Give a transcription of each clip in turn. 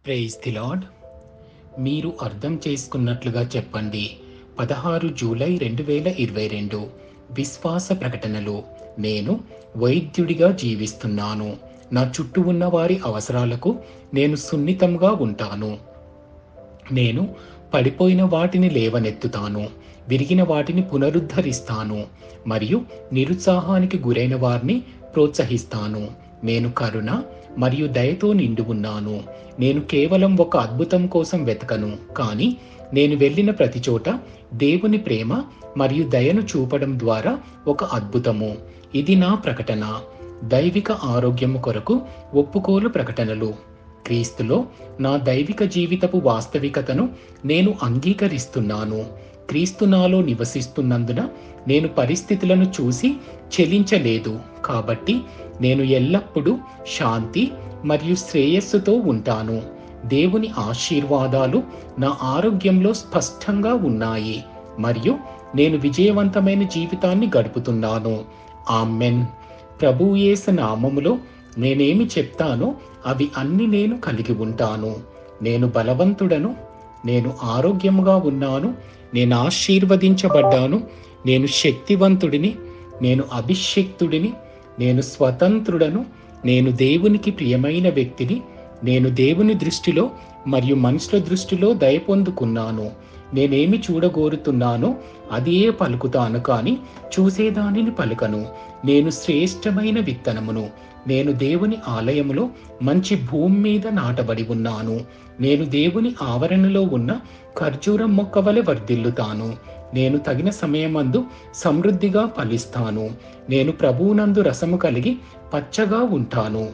praise the lord మీరు అర్థం చేసుకున్నట్లుగా చెప్పండి పదహారు జూలై రెండు వేల ఇరవై రెండు విశ్వాస ప్రకటనలు నేను వైద్యుడిగా జీవిస్తున్నాను నా చుట్టూ ఉన్న వారి అవసరాలకు నేను సున్నితంగా ఉంటాను నేను పడిపోయిన వాటిని లేవనెత్తుతాను విరిగిన వాటిని పునరుద్ధరిస్తాను మరియు నిరుత్సాహానికి గురైన వారిని ప్రోత్సహిస్తాను నేను కరుణ మరియు దయతో నిండి ఉన్నాను నేను కేవలం ఒక అద్భుతం కోసం వెతకను కానీ నేను వెళ్ళిన ప్రతి చోట దేవుని ప్రేమ మరియు దయను చూపడం ద్వారా ఒక అద్భుతము ఇది నా ప్రకటన దైవిక ఆరోగ్యము కొరకు ఒప్పుకోలు ప్రకటనలు క్రీస్తులో నా దైవిక జీవితపు వాస్తవికతను నేను అంగీకరిస్తున్నాను క్రీస్తు నాలో నివసిస్తున్నందున నేను పరిస్థితులను చూసి చెలించలేదు కాబట్టి నేను ఎల్లప్పుడూ శాంతి మరియు శ్రేయస్సుతో ఉంటాను దేవుని ఆశీర్వాదాలు నా ఆరోగ్యంలో స్పష్టంగా ఉన్నాయి మరియు నేను విజయవంతమైన జీవితాన్ని గడుపుతున్నాను ఆమెన్ ప్రభుయేసు నామములో నేనేమి చెప్తానో అవి అన్ని నేను కలిగి ఉంటాను నేను బలవంతుడను నేను ఆరోగ్యముగా ఉన్నాను నేను ఆశీర్వదించబడ్డాను నేను శక్తివంతుడిని నేను అభిషక్తుడిని నేను స్వతంత్రుడను నేను దేవునికి ప్రియమైన వ్యక్తిని నేను దేవుని దృష్టిలో మరియు మనుషుల దృష్టిలో దయ పొందుకున్నాను నేనేమి చూడగోరుతున్నానో అదే పలుకుతాను కానీ చూసేదానిని పలుకను నేను శ్రేష్టమైన విత్తనమును నేను దేవుని ఆలయములో మంచి భూమి మీద నాటబడి ఉన్నాను నేను దేవుని ఆవరణలో ఉన్న ఖర్జూరం మొక్క వలె వర్ధిల్లుతాను నేను తగిన సమయమందు సమృద్ధిగా ఫలిస్తాను నేను ప్రభువునందు రసము కలిగి పచ్చగా ఉంటాను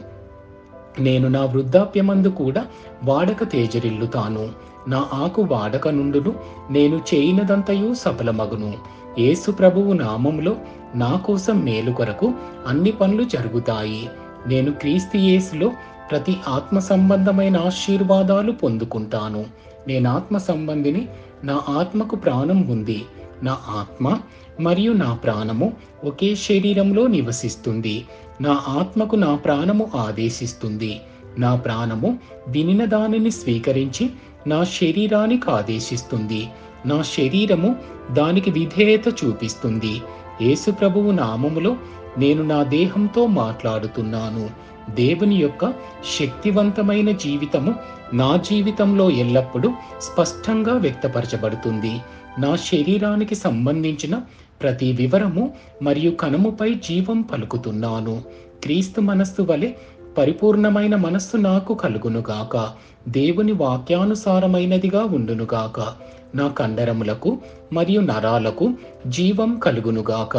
నేను నా వృద్ధాప్యమందు కూడా వాడక తేజరిల్లుతాను నా ఆకు వాడక నుండును నేను చేయనదంతయు సఫలమగును యేసు ప్రభువు నామములో నా కోసం మేలు కొరకు అన్ని పనులు జరుగుతాయి నేను క్రీస్తు యేసులో ప్రతి ఆత్మ సంబంధమైన ఆశీర్వాదాలు పొందుకుంటాను నేను ఆత్మ సంబంధిని నా ఆత్మకు ప్రాణం ఉంది నా ఆత్మ మరియు నా ప్రాణము ఒకే శరీరంలో నివసిస్తుంది నా ఆత్మకు నా ప్రాణము ఆదేశిస్తుంది నా ప్రాణము వినిన దానిని స్వీకరించి నా శరీరానికి ఆదేశిస్తుంది నా శరీరము దానికి విధేయత చూపిస్తుంది యేసు ప్రభువు నామములో నేను నా దేహంతో మాట్లాడుతున్నాను దేవుని యొక్క శక్తివంతమైన జీవితము నా జీవితంలో ఎల్లప్పుడూ స్పష్టంగా వ్యక్తపరచబడుతుంది నా శరీరానికి సంబంధించిన ప్రతి వివరము మరియు కనుముపై జీవం పలుకుతున్నాను క్రీస్తు మనస్సు వలె పరిపూర్ణమైన మనస్సు నాకు కలుగునుగాక దేవుని వాక్యానుసారమైనదిగా ఉండునుగాక నా కండరములకు మరియు నరాలకు జీవం కలుగునుగాక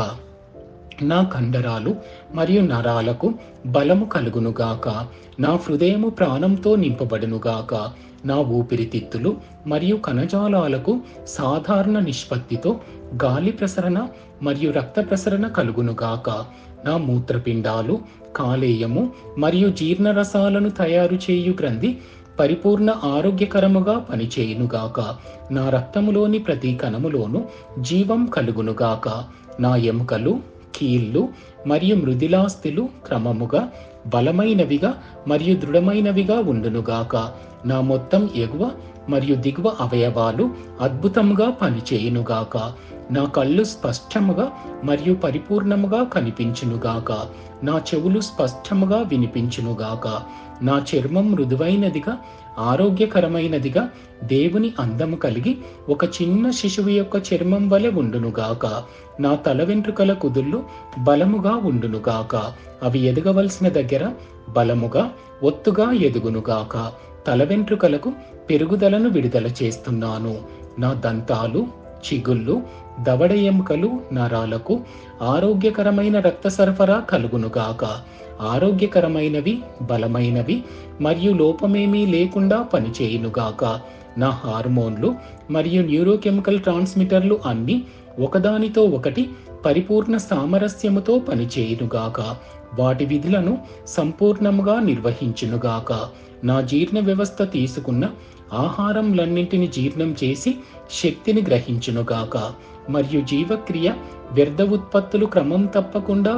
నా కండరాలు మరియు నరాలకు బలము కలుగునుగాక నా హృదయము ప్రాణంతో నింపబడునుగాక నా ఊపిరితిత్తులు మరియు కణజాలాలకు సాధారణ నిష్పత్తితో గాలి ప్రసరణ మరియు రక్త ప్రసరణ కలుగునుగాక నా మూత్రపిండాలు కాలేయము మరియు జీర్ణరసాలను తయారు చేయు గ్రంథి పరిపూర్ణ ఆరోగ్యకరముగా పనిచేయునుగాక నా రక్తములోని ప్రతి కణములోను జీవం కలుగునుగాక నా ఎముకలు కీళ్ళు మరియు మృదిలాస్తులు క్రమముగా బలమైనవిగా మరియు దృఢమైనవిగా ఉండునుగాక నా మొత్తం ఎగువ మరియు దిగువ అవయవాలు అద్భుతంగా పనిచేయునుగాక నా కళ్ళు స్పష్టముగా మరియు పరిపూర్ణముగా కనిపించునుగాక నా చెవులు స్పష్టముగా వినిపించునుగాక నా చర్మం మృదువైనదిగా ఆరోగ్యకరమైనదిగా దేవుని అందము కలిగి ఒక చిన్న శిశువు యొక్క చర్మం వలె ఉండునుగాక నా తల వెంట్రుకల కుదుళ్ళు బలముగా ఉండునుగాక అవి ఎదగవలసిన దగ్గర బలముగా ఒత్తుగా ఎదుగునుగాక తల వెంట్రుకలకు పెరుగుదలను విడుదల చేస్తున్నాను నా దంతాలు చిగుళ్ళు దవడ ఎముకలు నరాలకు ఆరోగ్యకరమైన రక్త సరఫరా కలుగునుగాక ఆరోగ్యకరమైనవి బలమైనవి మరియు లోపమేమీ లేకుండా పనిచేయునుగాక నా హార్మోన్లు మరియు న్యూరోకెమికల్ ట్రాన్స్మిటర్లు అన్ని ఒకదానితో ఒకటి పరిపూర్ణ సామరస్యముతో పనిచేయునుగాక వాటి విధులను సంపూర్ణముగా నిర్వహించునుగాక నా జీర్ణ వ్యవస్థ తీసుకున్న ఆహారంలన్నింటిని జీర్ణం చేసి శక్తిని గ్రహించునుగాక మరియు జీవక్రియ వ్యర్థ ఉత్పత్తులు క్రమం తప్పకుండా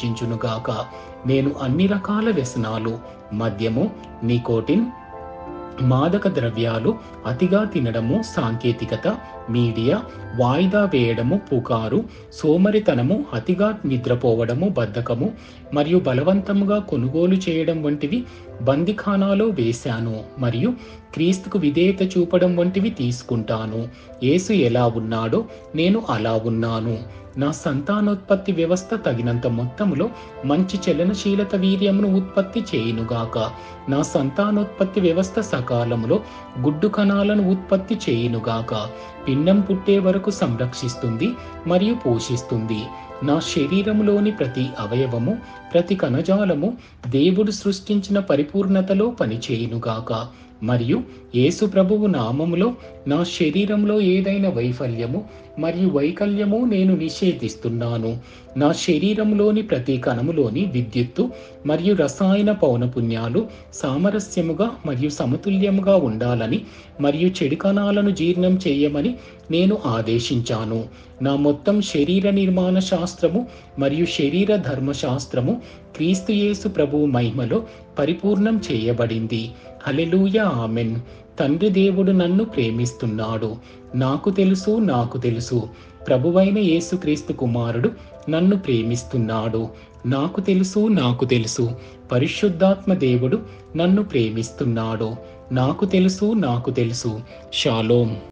విసర్జించునుగాక నేను అన్ని రకాల వ్యసనాలు మద్యము నికోటిన్ మాదక ద్రవ్యాలు అతిగా తినడము సాంకేతికత మీడియా వాయిదా వేయడము పుకారు సోమరితనము అతిగా నిద్రపోవడము బద్ధకము మరియు బలవంతంగా కొనుగోలు చేయడం వంటివి బందిఖానాలో వేశాను మరియు క్రీస్తుకు విధేయత చూపడం వంటివి తీసుకుంటాను యేసు ఎలా ఉన్నాడో నేను అలా ఉన్నాను నా సంతానోత్పత్తి వ్యవస్థ తగినంత మొత్తంలో మంచి చలనశీలత వీర్యమును ఉత్పత్తి చేయునుగాక నా సంతానోత్పత్తి వ్యవస్థ సకాలంలో గుడ్డు కణాలను ఉత్పత్తి చేయునుగాక పిండం పుట్టే వరకు సంరక్షిస్తుంది మరియు పోషిస్తుంది నా శరీరములోని ప్రతి అవయవము ప్రతి కణజాలము దేవుడు సృష్టించిన పరిపూర్ణతలో పనిచేయునుగాక మరియు యేసు ప్రభువు నామములో నా శరీరంలో ఏదైనా వైఫల్యము మరియు వైకల్యము నేను నిషేధిస్తున్నాను నా శరీరంలోని ప్రతి కణములోని విద్యుత్తు మరియు రసాయన పౌనపుణ్యాలు సామరస్యముగా మరియు సమతుల్యముగా ఉండాలని మరియు చెడు కణాలను జీర్ణం చేయమని నేను ఆదేశించాను నా మొత్తం శరీర నిర్మాణ శాస్త్రము మరియు శరీర ధర్మశాస్త్రము క్రీస్తు యేసు ప్రభువు మహిమలో పరిపూర్ణం చేయబడింది హలెలూయా ఆమెన్ తండ్రి దేవుడు నన్ను ప్రేమిస్తున్నాడు నాకు తెలుసు నాకు తెలుసు ప్రభువైన యేసుక్రీస్తు కుమారుడు నన్ను ప్రేమిస్తున్నాడు నాకు తెలుసు నాకు తెలుసు పరిశుద్ధాత్మ దేవుడు నన్ను ప్రేమిస్తున్నాడు నాకు తెలుసు నాకు తెలుసు షాలోం